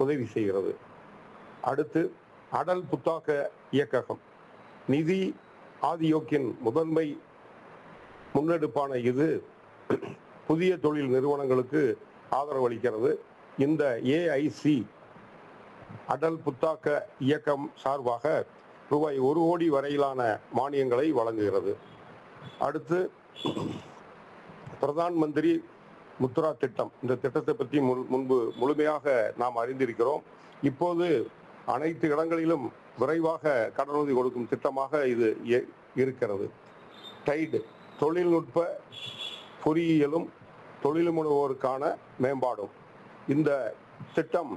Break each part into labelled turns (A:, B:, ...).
A: உதவி செய்கிறது அடுத்து அடல் புத்தாக்க இயக்ககம் நிதி ஆதியோக்கின் முதன்மை முன்னெடுப்பான இது புதிய தொழில் நிறுவனங்களுக்கு ஆதரவு அளிக்கிறது இந்த ஏஐசி அடல் புத்தாக்க இயக்கம் சார்பாக ரூபாய் ஒரு கோடி வரையிலான மானியங்களை வழங்குகிறது அடுத்து பிரதான் மந்திரி முத்ரா திட்டம் இந்த திட்டத்தை பற்றி முன்- முன்பு முழுமையாக நாம் அறிந்திருக்கிறோம் இப்போது அனைத்து இடங்களிலும் விரைவாக கடனுதவி கொடுக்கும் திட்டமாக இது இய- இருக்கிறது டைடு தொழில்நுட்ப பொறியியலும் தொழில் முனைவோருக்கான மேம்பாடும் இந்த திட்டம்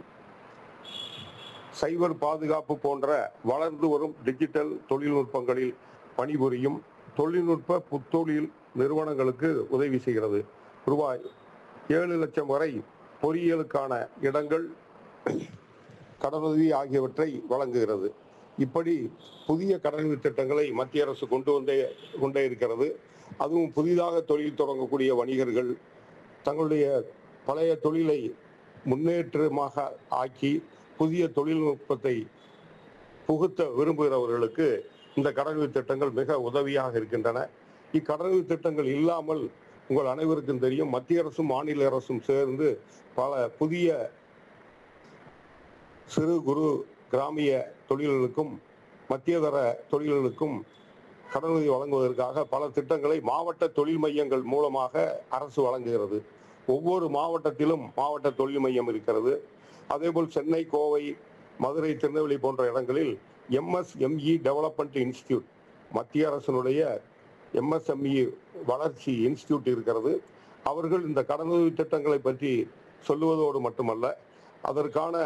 A: சைபர் பாதுகாப்பு போன்ற வளர்ந்து வரும் டிஜிட்டல் தொழில்நுட்பங்களில் பணிபுரியும் தொழில்நுட்ப புத்தொழில் நிறுவனங்களுக்கு உதவி செய்கிறது ரூபாய் ஏழு லட்சம் வரை பொறியியலுக்கான இடங்கள் கடனுதவி ஆகியவற்றை வழங்குகிறது இப்படி புதிய கடனுதவி திட்டங்களை மத்திய அரசு கொண்டு வந்தே கொண்டே இருக்கிறது அதுவும் புதிதாக தொழில் தொடங்கக்கூடிய வணிகர்கள் தங்களுடைய பழைய தொழிலை முன்னேற்றமாக ஆக்கி புதிய தொழில்நுட்பத்தை புகுத்த விரும்புகிறவர்களுக்கு இந்த கடனுதவி திட்டங்கள் மிக உதவியாக இருக்கின்றன இக்கடனுதவி திட்டங்கள் இல்லாமல் உங்கள் அனைவருக்கும் தெரியும் மத்திய அரசும் மாநில அரசும் சேர்ந்து பல புதிய சிறு குறு கிராமிய தொழில்களுக்கும் மத்தியதர தொழில்களுக்கும் கடனுதவி வழங்குவதற்காக பல திட்டங்களை மாவட்ட தொழில் மையங்கள் மூலமாக அரசு வழங்குகிறது ஒவ்வொரு மாவட்டத்திலும் மாவட்ட தொழில் மையம் இருக்கிறது அதேபோல் சென்னை கோவை மதுரை திருநெல்வேலி போன்ற இடங்களில் எம்எஸ்எம்இ டெவலப்மெண்ட் இன்ஸ்டிடியூட் மத்திய அரசினுடைய எம்எஸ்எம்இ வளர்ச்சி இன்ஸ்டிடியூட் இருக்கிறது அவர்கள் இந்த கடனுதவி திட்டங்களை பற்றி சொல்லுவதோடு மட்டுமல்ல அதற்கான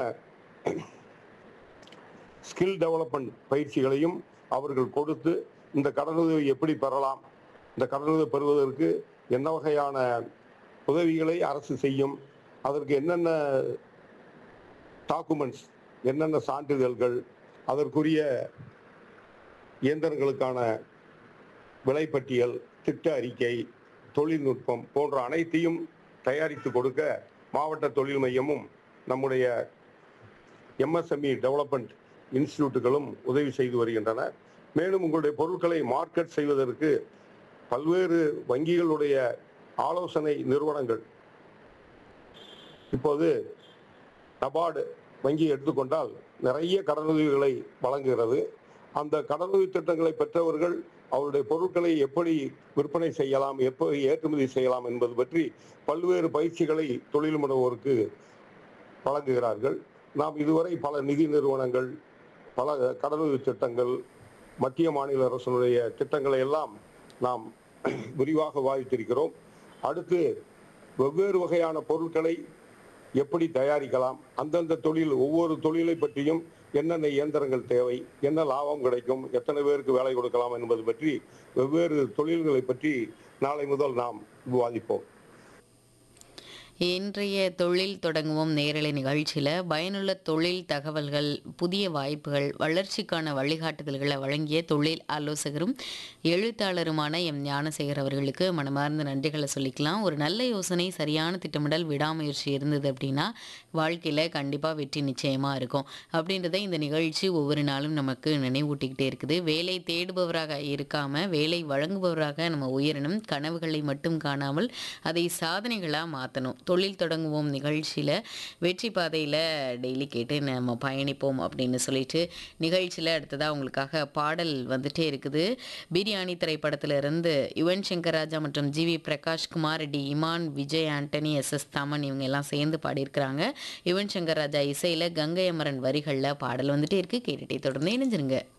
A: ஸ்கில் டெவலப்மெண்ட் பயிற்சிகளையும் அவர்கள் கொடுத்து இந்த கடனுதவி எப்படி பெறலாம் இந்த கடனுதவி பெறுவதற்கு என்ன வகையான உதவிகளை அரசு செய்யும் அதற்கு என்னென்ன டாக்குமெண்ட்ஸ் என்னென்ன சான்றிதழ்கள் அதற்குரிய இயந்திரங்களுக்கான விலைப்பட்டியல் திட்ட அறிக்கை தொழில்நுட்பம் போன்ற அனைத்தையும் தயாரித்து கொடுக்க மாவட்ட தொழில் மையமும் நம்முடைய எம்எஸ்எம்இ டெவலப்மெண்ட் இன்ஸ்டிடியூட்டுகளும் உதவி செய்து வருகின்றன மேலும் உங்களுடைய பொருட்களை மார்க்கெட் செய்வதற்கு பல்வேறு வங்கிகளுடைய ஆலோசனை நிறுவனங்கள் இப்போது நபார்டு வங்கி எடுத்துக்கொண்டால் நிறைய கடனுதவிகளை வழங்குகிறது அந்த கடனுதவி திட்டங்களை பெற்றவர்கள் அவருடைய பொருட்களை எப்படி விற்பனை செய்யலாம் எப்படி ஏற்றுமதி செய்யலாம் என்பது பற்றி பல்வேறு பயிற்சிகளை தொழில் முனைவோருக்கு வழங்குகிறார்கள் நாம் இதுவரை பல நிதி நிறுவனங்கள் பல கடனுதவி திட்டங்கள் மத்திய மாநில அரசினுடைய திட்டங்களை எல்லாம் நாம் விரிவாக வாய்த்திருக்கிறோம் அடுத்து வெவ்வேறு வகையான பொருட்களை எப்படி தயாரிக்கலாம் அந்தந்த தொழில் ஒவ்வொரு தொழிலை பற்றியும் என்னென்ன இயந்திரங்கள் தேவை என்ன லாபம் கிடைக்கும் எத்தனை பேருக்கு வேலை கொடுக்கலாம் என்பது பற்றி வெவ்வேறு தொழில்களை பற்றி நாளை முதல் நாம் விவாதிப்போம்
B: இன்றைய தொழில் தொடங்குவோம் நேரலை நிகழ்ச்சியில் பயனுள்ள தொழில் தகவல்கள் புதிய வாய்ப்புகள் வளர்ச்சிக்கான வழிகாட்டுதல்களை வழங்கிய தொழில் ஆலோசகரும் எழுத்தாளருமான எம் ஞானசேகர் அவர்களுக்கு மனமார்ந்த நன்றிகளை சொல்லிக்கலாம் ஒரு நல்ல யோசனை சரியான திட்டமிடல் விடாமுயற்சி இருந்தது அப்படின்னா வாழ்க்கையில் கண்டிப்பாக வெற்றி நிச்சயமாக இருக்கும் அப்படின்றத இந்த நிகழ்ச்சி ஒவ்வொரு நாளும் நமக்கு நினைவூட்டிக்கிட்டே இருக்குது வேலை தேடுபவராக இருக்காம வேலை வழங்குபவராக நம்ம உயரணும் கனவுகளை மட்டும் காணாமல் அதை சாதனைகளாக மாற்றணும் தொழில் தொடங்குவோம் நிகழ்ச்சியில் வெற்றி பாதையில் டெய்லி கேட்டு நம்ம பயணிப்போம் அப்படின்னு சொல்லிட்டு நிகழ்ச்சியில் அடுத்ததாக உங்களுக்காக பாடல் வந்துட்டே இருக்குது பிரியாணி திரைப்படத்துல இருந்து யுவன் சங்கர் ராஜா மற்றும் G V Prakashkumar D Imman Vijay Antony S S Thaman இவங்க எல்லாம் சேர்ந்து பாடியிருக்கிறாங்க யுவன் சங்கர் ராஜா இசையில் கங்கை அமரன் வரிகளில் பாடல் வந்துட்டே இருக்கு கேட்டுட்டே தொடர்ந்து இணைஞ்சிருங்க